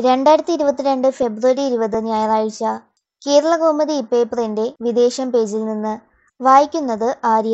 രണ്ടായിരത്തി ഇരുപത്തിരണ്ട് ഫെബ്രുവരി ഇരുപത് ഞായറാഴ്ച കേരളകൗമുദി ഇപ്പേപ്പറിന്റെ വിദേശം പേജിൽ നിന്ന് വായിക്കുന്നത് ആര്യ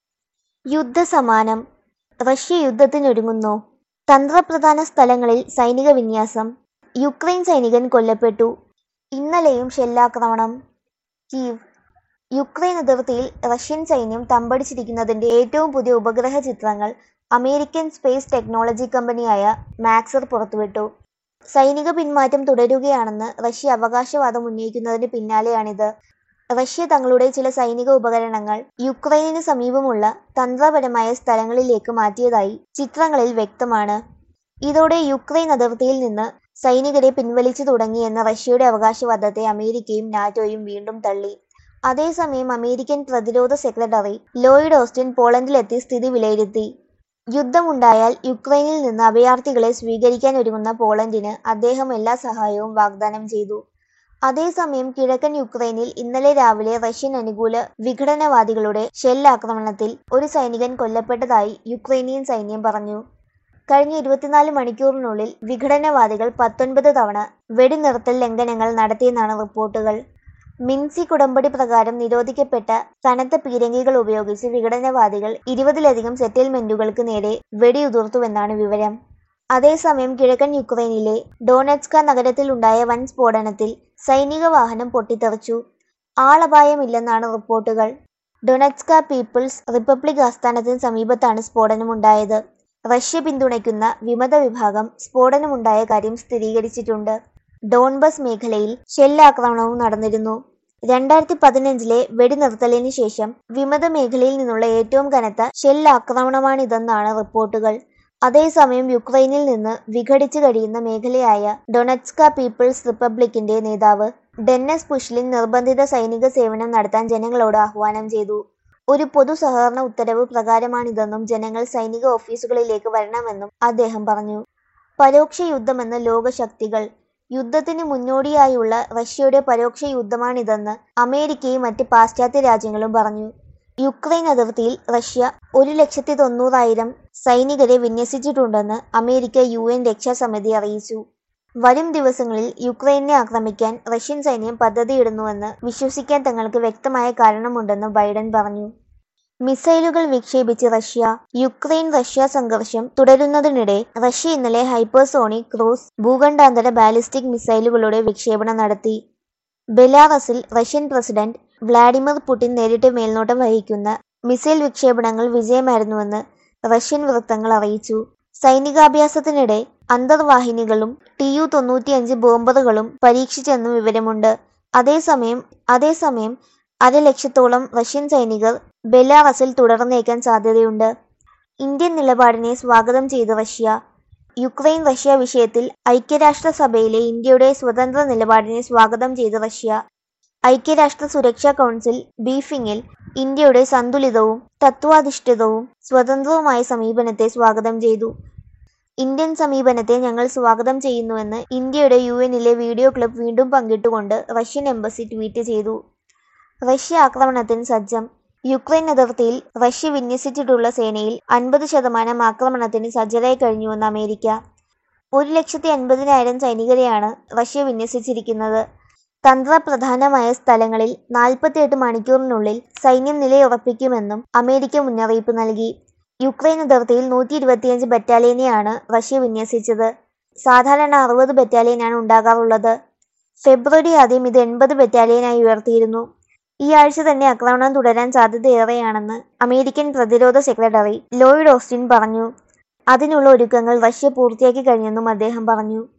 യുദ്ധസമാനം റഷ്യ യുദ്ധത്തിനൊരുങ്ങുന്നു തന്ത്രപ്രധാന സ്ഥലങ്ങളിൽ സൈനിക വിന്യാസം യുക്രൈൻ സൈനികൻ കൊല്ലപ്പെട്ടു ഇന്നലെയും ഷെല്ലാക്രമണം കീവ് യുക്രൈൻ അതിർത്തിയിൽ റഷ്യൻ സൈന്യം തമ്പടിച്ചിരിക്കുന്നതിന്റെ ഏറ്റവും പുതിയ ഉപഗ്രഹ ചിത്രങ്ങൾ അമേരിക്കൻ സ്പേസ് ടെക്നോളജി കമ്പനിയായ മാക്സർ പുറത്തുവിട്ടു സൈനിക പിന്മാറ്റം തുടരുകയാണെന്ന് റഷ്യ അവകാശവാദം ഉന്നയിക്കുന്നതിന് പിന്നാലെയാണിത് റഷ്യ തങ്ങളുടെ ചില സൈനിക ഉപകരണങ്ങൾ യുക്രൈനിന് സമീപമുള്ള തന്ത്രപരമായ സ്ഥലങ്ങളിലേക്ക് മാറ്റിയതായി ചിത്രങ്ങളിൽ വ്യക്തമാണ് ഇതോടെ യുക്രൈൻ അതിർത്തിയിൽ നിന്ന് സൈനികരെ പിൻവലിച്ചു തുടങ്ങിയെന്ന റഷ്യയുടെ അവകാശവാദത്തെ അമേരിക്കയും നാറ്റോയും വീണ്ടും തള്ളി അതേസമയം അമേരിക്കൻ പ്രതിരോധ സെക്രട്ടറി ലോയിഡ് ഓസ്റ്റിൻ പോളണ്ടിലെത്തി സ്ഥിതി വിലയിരുത്തി യുദ്ധമുണ്ടായാൽ യുക്രൈനിൽ നിന്ന് അഭയാർത്ഥികളെ സ്വീകരിക്കാൻ ഒരുങ്ങുന്ന പോളണ്ടിന് അദ്ദേഹം എല്ലാ സഹായവും വാഗ്ദാനം ചെയ്തു അതേസമയം കിഴക്കൻ യുക്രൈനിൽ ഇന്നലെ രാവിലെ റഷ്യൻ അനുകൂല വിഘടനവാദികളുടെ ഷെല്ലാക്രമണത്തിൽ ഒരു സൈനികൻ കൊല്ലപ്പെട്ടതായി യുക്രൈനിയൻ സൈന്യം പറഞ്ഞു കഴിഞ്ഞ ഇരുപത്തിനാല് മണിക്കൂറിനുള്ളിൽ വിഘടനവാദികൾ പത്തൊൻപത് തവണ വെടിനിർത്തൽ ലംഘനങ്ങൾ നടത്തിയെന്നാണ് റിപ്പോർട്ടുകൾ മിൻസിക് ഉടമ്പടി പ്രകാരം നിരോധിക്കപ്പെട്ട കനത്ത പീരങ്കികൾ ഉപയോഗിച്ച് വിഘടനവാദികൾ ഇരുപതിലധികം സെറ്റിൽമെന്റുകൾക്ക് നേരെ വെടിയുതിർത്തുവെന്നാണ് വിവരം അതേസമയം കിഴക്കൻ യുക്രൈനിലെ ഡോണറ്റ്സ്ക നഗരത്തിലുണ്ടായ വൻ സ്ഫോടനത്തിൽ സൈനിക വാഹനം പൊട്ടിത്തെറിച്ചു ആളപായമില്ലെന്നാണ് റിപ്പോർട്ടുകൾ ഡൊണറ്റ്സ്ക പീപ്പിൾസ് റിപ്പബ്ലിക് ആസ്ഥാനത്തിന് സമീപത്താണ് സ്ഫോടനമുണ്ടായത് റഷ്യ പിന്തുണയ്ക്കുന്ന വിമത വിഭാഗം സ്ഫോടനമുണ്ടായ കാര്യം സ്ഥിരീകരിച്ചിട്ടുണ്ട് ഡോൺബസ് മേഖലയിൽ ഷെല്ലാക്രമണവും നടന്നിരുന്നു രണ്ടായിരത്തി പതിനഞ്ചിലെ വെടിനിർത്തലിന് ശേഷം വിമത മേഖലയിൽ നിന്നുള്ള ഏറ്റവും കനത്ത ഷെല്ലാക്രമണമാണിതെന്നാണ് റിപ്പോർട്ടുകൾ അതേസമയം യുക്രൈനിൽ നിന്ന് വിഘടിച്ചു കഴിയുന്ന മേഖലയായ ഡൊണറ്റ്സ്ക പീപ്പിൾസ് റിപ്പബ്ലിക്കിന്റെ നേതാവ് ഡെന്നസ് പുഷ്ലിൻ നിർബന്ധിത സൈനിക സേവനം നടത്താൻ ജനങ്ങളോട് ആഹ്വാനം ചെയ്തു ഒരു പൊതു സഹകരണ ഉത്തരവ് പ്രകാരമാണിതെന്നും ജനങ്ങൾ സൈനിക ഓഫീസുകളിലേക്ക് വരണമെന്നും അദ്ദേഹം പറഞ്ഞു പരോക്ഷ യുദ്ധമെന്ന ലോകശക്തികൾ യുദ്ധത്തിന് മുന്നോടിയായുള്ള റഷ്യയുടെ പരോക്ഷ യുദ്ധമാണിതെന്ന് അമേരിക്കയും മറ്റ് പാശ്ചാത്യ രാജ്യങ്ങളും പറഞ്ഞു യുക്രൈൻ അതിർത്തിയിൽ റഷ്യ ഒരു ലക്ഷത്തി തൊണ്ണൂറായിരം സൈനികരെ വിന്യസിച്ചിട്ടുണ്ടെന്ന് അമേരിക്ക യു എൻ രക്ഷാസമിതി അറിയിച്ചു വരും ദിവസങ്ങളിൽ യുക്രൈനെ ആക്രമിക്കാൻ റഷ്യൻ സൈന്യം പദ്ധതിയിടുന്നുവെന്ന് വിശ്വസിക്കാൻ തങ്ങൾക്ക് വ്യക്തമായ കാരണമുണ്ടെന്ന് ബൈഡൻ പറഞ്ഞു മിസൈലുകൾ വിക്ഷേപിച്ച് റഷ്യ യുക്രൈൻ റഷ്യ സംഘർഷം തുടരുന്നതിനിടെ റഷ്യ ഇന്നലെ ഹൈപ്പർസോണിക് ക്രൂസ് ഭൂഖണ്ഡാന്തര ബാലിസ്റ്റിക് മിസൈലുകളുടെ വിക്ഷേപണം നടത്തി ബെലാറസിൽ റഷ്യൻ പ്രസിഡന്റ് വ്ളാഡിമിർ പുടിൻ നേരിട്ട് മേൽനോട്ടം വഹിക്കുന്ന മിസൈൽ വിക്ഷേപണങ്ങൾ വിജയമായിരുന്നുവെന്ന് റഷ്യൻ വൃത്തങ്ങൾ അറിയിച്ചു സൈനികാഭ്യാസത്തിനിടെ അന്തർവാഹിനികളും ടി യു തൊണ്ണൂറ്റിയഞ്ച് ബോംബറുകളും പരീക്ഷിച്ചെന്നും വിവരമുണ്ട് അതേസമയം അതേസമയം അരലക്ഷത്തോളം റഷ്യൻ സൈനികർ ബെലാറസിൽ തുടർന്നേക്കാൻ സാധ്യതയുണ്ട് ഇന്ത്യൻ നിലപാടിനെ സ്വാഗതം ചെയ്ത് റഷ്യ യുക്രൈൻ റഷ്യ വിഷയത്തിൽ ഐക്യരാഷ്ട്രസഭയിലെ ഇന്ത്യയുടെ സ്വതന്ത്ര നിലപാടിനെ സ്വാഗതം ചെയ്ത് റഷ്യ ഐക്യരാഷ്ട്ര സുരക്ഷാ കൗൺസിൽ ബീഫിംഗിൽ ഇന്ത്യയുടെ സന്തുലിതവും തത്വാധിഷ്ഠിതവും സ്വതന്ത്രവുമായ സമീപനത്തെ സ്വാഗതം ചെയ്തു ഇന്ത്യൻ സമീപനത്തെ ഞങ്ങൾ സ്വാഗതം ചെയ്യുന്നുവെന്ന് ഇന്ത്യയുടെ യു എന്നിലെ വീഡിയോ ക്ലിപ്പ് വീണ്ടും പങ്കിട്ടുകൊണ്ട് റഷ്യൻ എംബസി ട്വീറ്റ് ചെയ്തു റഷ്യ ആക്രമണത്തിന് സജ്ജം യുക്രൈൻ അതിർത്തിയിൽ റഷ്യ വിന്യസിച്ചിട്ടുള്ള സേനയിൽ അൻപത് ശതമാനം ആക്രമണത്തിന് സജ്ജരായി കഴിഞ്ഞുവെന്ന് അമേരിക്ക ഒരു ലക്ഷത്തി അൻപതിനായിരം സൈനികരെയാണ് റഷ്യ വിന്യസിച്ചിരിക്കുന്നത് തന്ത്രപ്രധാനമായ സ്ഥലങ്ങളിൽ നാൽപ്പത്തിയെട്ട് മണിക്കൂറിനുള്ളിൽ സൈന്യം നിലയുറപ്പിക്കുമെന്നും അമേരിക്ക മുന്നറിയിപ്പ് നൽകി യുക്രൈൻ അതിർത്തിയിൽ നൂറ്റി ഇരുപത്തിയഞ്ച് ബറ്റാലിയനെയാണ് റഷ്യ വിന്യസിച്ചത് സാധാരണ അറുപത് ബറ്റാലിയനാണ് ഉണ്ടാകാറുള്ളത് ഫെബ്രുവരി ആദ്യം ഇത് എൺപത് ബറ്റാലിയനായി ഉയർത്തിയിരുന്നു ഈ ആഴ്ച തന്നെ ആക്രമണം തുടരാൻ സാധ്യതയേറെയാണെന്ന് അമേരിക്കൻ പ്രതിരോധ സെക്രട്ടറി ലോയിഡ് ഓസ്റ്റിൻ പറഞ്ഞു അതിനുള്ള ഒരുക്കങ്ങൾ റഷ്യ പൂർത്തിയാക്കി കഴിഞ്ഞെന്നും അദ്ദേഹം പറഞ്ഞു